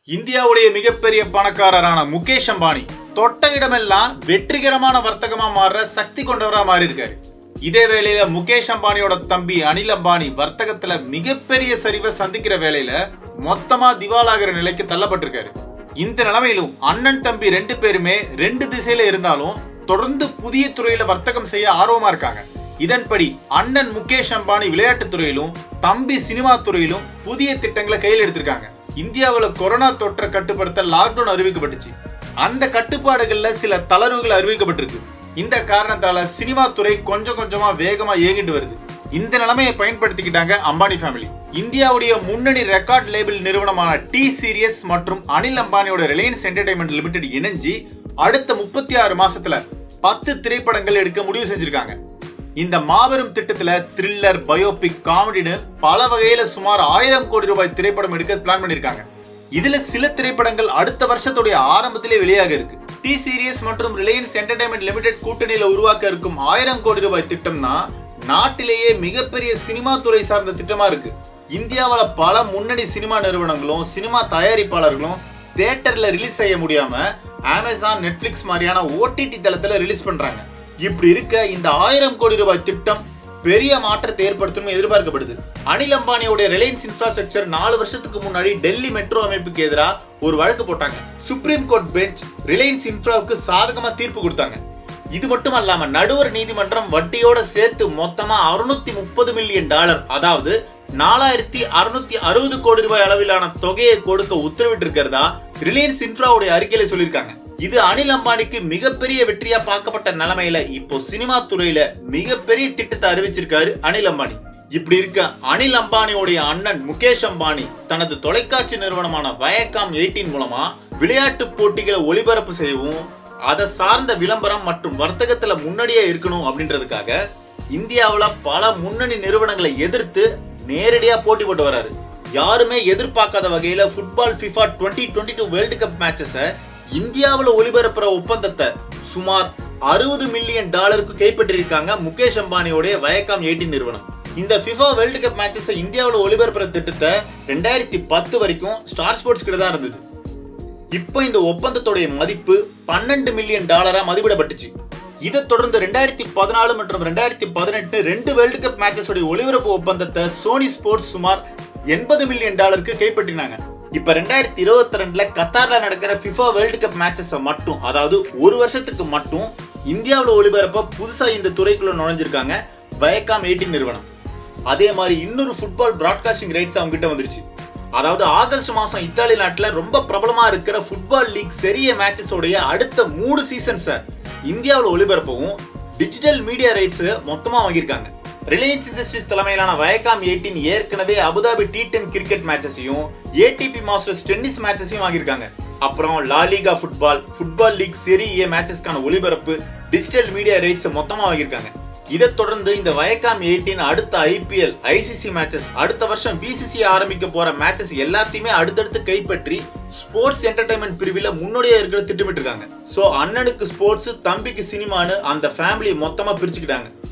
இந்தியாவுடைய மிகப்பெரிய பணக்காரரான முகேஷ் அம்பானி தொட்ட இடமெல்லாம் வெற்றிகரமான வர்த்தகமா மாறுற சக்தி கொண்டவரா மாறி இருக்காரு இதே வேளையில முகேஷ் அம்பானியோட தம்பி அனில் அம்பானி வர்த்தகத்துல மிகப்பெரிய சரிவை சந்திக்கிற வேளையில மொத்தமா திவாலாகிற நிலைக்கு தள்ளப்பட்டிருக்காரு இந்த நிலைமையிலும் அண்ணன் தம்பி ரெண்டு பேருமே ரெண்டு திசையில இருந்தாலும் தொடர்ந்து புதிய துறையில வர்த்தகம் செய்ய ஆர்வமா இருக்காங்க இதன்படி அண்ணன் முகேஷ் அம்பானி விளையாட்டுத் துறையிலும் தம்பி சினிமா துறையிலும் புதிய திட்டங்களை கையில் எடுத்திருக்காங்க இந்தியாவுல கொரோனா தொற்றை கட்டுப்படுத்த லாக்டவுன் அறிவிக்கப்பட்டுச்சு அந்த கட்டுப்பாடுகள்ல சில தளர்வுகள் அறிவிக்கப்பட்டிருக்கு இந்த காரணத்தால சினிமா துறை கொஞ்சம் கொஞ்சமா வேகமா இயங்கிட்டு வருது இந்த நிலைமையை பயன்படுத்திக்கிட்டாங்க அம்பானி ஃபேமிலி இந்தியாவுடைய முன்னணி ரெக்கார்ட் லேபிள் நிறுவனமான டி சீரியஸ் மற்றும் அனில் அம்பானியோட ரிலையன்ஸ் என்டர்டைன்மெண்ட் லிமிடெட் இணைஞ்சு அடுத்த முப்பத்தி ஆறு மாசத்துல பத்து திரைப்படங்கள் எடுக்க முடிவு செஞ்சிருக்காங்க இந்த மாபெரும் திட்டத்துல த்ரில்லர் பயோபிக் காமெடின்னு பல வகையில சுமார் ஆயிரம் கோடி ரூபாய் திரைப்படம் எடுக்க பிளான் பண்ணிருக்காங்க இதுல சில திரைப்படங்கள் அடுத்த வருஷத்துடைய ஆரம்பத்திலே வெளியாக இருக்கு டி சீரியஸ் மற்றும் ரிலையன்ஸ் என்டர்டைன்மெண்ட் லிமிடெட் கூட்டணியில உருவாக்க இருக்கும் ஆயிரம் கோடி ரூபாய் திட்டம்னா நாட்டிலேயே மிகப்பெரிய சினிமா துறை சார்ந்த திட்டமா இருக்கு இந்தியாவுல பல முன்னணி சினிமா நிறுவனங்களும் சினிமா தயாரிப்பாளர்களும் தியேட்டர்ல ரிலீஸ் செய்ய முடியாம அமேசான் நெட்ஃபிளிக்ஸ் மாதிரியான ஓடிடி தளத்துல ரிலீஸ் பண்றாங்க இப்படி இருக்க இந்த ஆயிரம் கோடி ரூபாய் திட்டம் பெரிய மாற்றத்தை ஏற்படுத்தும் எதிர்பார்க்கப்படுது அனில் அம்பானியோட ரிலையன்ஸ் இன்ஃப்ராஸ்ட்ரக்சர் நாலு வருஷத்துக்கு முன்னாடி டெல்லி மெட்ரோ அமைப்புக்கு எதிராக ஒரு வழக்கு போட்டாங்க சுப்ரீம் கோர்ட் பெஞ்ச் ரிலையன்ஸ் இன்ஃப்ராவுக்கு சாதகமா தீர்ப்பு கொடுத்தாங்க இது மட்டும் அல்லாம நடுவர் நீதிமன்றம் வட்டியோட சேர்த்து மொத்தமா அறுநூத்தி முப்பது மில்லியன் டாலர் அதாவது நாலாயிரத்தி அறுநூத்தி அறுபது கோடி ரூபாய் அளவிலான தொகையை கொடுக்க உத்தரவிட்டு இருக்கிறதா ரிலையன்ஸ் இன்ஃப்ராவுடைய அறிக்கையில சொல்லியிருக்காங்க இது அனில் அம்பானிக்கு மிகப்பெரிய வெற்றியா பார்க்கப்பட்ட நிலைமையில இப்போ சினிமா துறையில மிகப்பெரிய திட்டத்தை அறிவிச்சிருக்காரு அனில் அம்பானி இப்படி இருக்க அனில் அம்பானியோடைய அண்ணன் முகேஷ் அம்பானி தனது தொலைக்காட்சி நிறுவனமான வயக்காம் எயிட்டீன் மூலமா விளையாட்டு போட்டிகளை ஒளிபரப்பு செய்யவும் அதை சார்ந்த விளம்பரம் மற்றும் வர்த்தகத்துல முன்னாடியே இருக்கணும் அப்படின்றதுக்காக இந்தியாவுல பல முன்னணி நிறுவனங்களை எதிர்த்து நேரடியா போட்டி போட்டு வராரு யாருமே எதிர்பார்க்காத வகையில football FIFA twenty twenty two world cup மேட்சஸ இந்தியாவுல ஒளிபரப்புற ஒப்பந்தத்தை சுமார் அறுபது மில்லியன் டாலருக்கு கைப்பற்றிருக்காங்க முகேஷ் அம்பானியோடைய வயக்காம் எயிட்டின் நிறுவனம் இந்த ஃபிஃபா வேர்ல்டு கப் மேட்சஸ் இந்தியாவுல ஒளிபரப்புற திட்டத்தை ரெண்டாயிரத்தி பத்து வரைக்கும் ஸ்டார் ஸ்போர்ட்ஸ் கிட்ட தான் இருந்தது இப்போ இந்த ஒப்பந்தத்துடைய மதிப்பு பன்னெண்டு மில்லியன் டாலரா மதிப்பிடப்பட்டுச்சு இதை தொடர்ந்து ரெண்டாயிரத்தி பதினாலு மற்றும் ரெண்டாயிரத்தி பதினெட்டு ரெண்டு வேர்ல்டு கப் மேட்சஸ் உடைய ஒளிபரப்பு ஒப்பந்தத்தை சோனி ஸ்போர்ட்ஸ் சுமார் எண்பது மில்லியன் டாலருக்கு கைப்பற்றினாங்க இப்ப ரெண்டாயிரத்தி இருபத்தி ரெண்டுல கத்தார்ல நடக்கிற ஃபிஃபா வேர்ல்டு கப் மேட்சஸ் மட்டும் அதாவது ஒரு வருஷத்துக்கு மட்டும் இந்தியாவுல ஒளிபரப்ப புதுசா இந்த துறைக்குள்ள நுழைஞ்சிருக்காங்க வயக்காம் எயிட்டின் நிறுவனம் அதே மாதிரி இன்னொரு ஃபுட்பால் பிராட்காஸ்டிங் ரைட்ஸ் அவங்க கிட்ட வந்துருச்சு அதாவது ஆகஸ்ட் மாசம் இத்தாலி நாட்டுல ரொம்ப பிரபலமா இருக்கிற ஃபுட்பால் லீக் செரிய மேட்சஸ் உடைய அடுத்த மூணு சீசன்ஸ இந்தியாவுல ஒளிபரப்பவும் டிஜிட்டல் மீடியா ரைட்ஸ் மொத்தமா வாங்கியிருக்காங்க ரிலையன்ஸ் இண்டஸ்ட்ரீஸ் தலைமையிலான வயக்காம் எயிட்டீன் ஏற்கனவே அபுதாபி டி டென் கிரிக்கெட் மேட்சஸையும் ஏடிபி மாஸ்டர்ஸ் டென்னிஸ் மேட்சஸையும் வாங்கியிருக்காங்க அப்புறம் லாலிகா ஃபுட்பால் ஃபுட்பால் லீக் செரி ஏ மேட்சஸ்க்கான ஒளிபரப்பு டிஜிட்டல் மீடியா ரைட்ஸ் மொத்தமா வாங்கியிருக்காங்க இதை தொடர்ந்து இந்த வயக்காம் எயிட்டீன் அடுத்த ஐபிஎல் ஐசிசி மேட்சஸ் அடுத்த வருஷம் பிசிசி ஆரம்பிக்க போற மேட்சஸ் எல்லாத்தையுமே அடுத்தடுத்து கைப்பற்றி ஸ்போர்ட்ஸ் என்டர்டைன்மெண்ட் பிரிவில முன்னோடியா இருக்கிற திட்டமிட்டு இருக்காங்க சோ அண்ணனுக்கு ஸ்போர்ட்ஸ் தம்பிக்கு சினிமான்னு அந்த ஃபேமிலி மொத்தமா பிரிச்சுக்கிட்டாங்க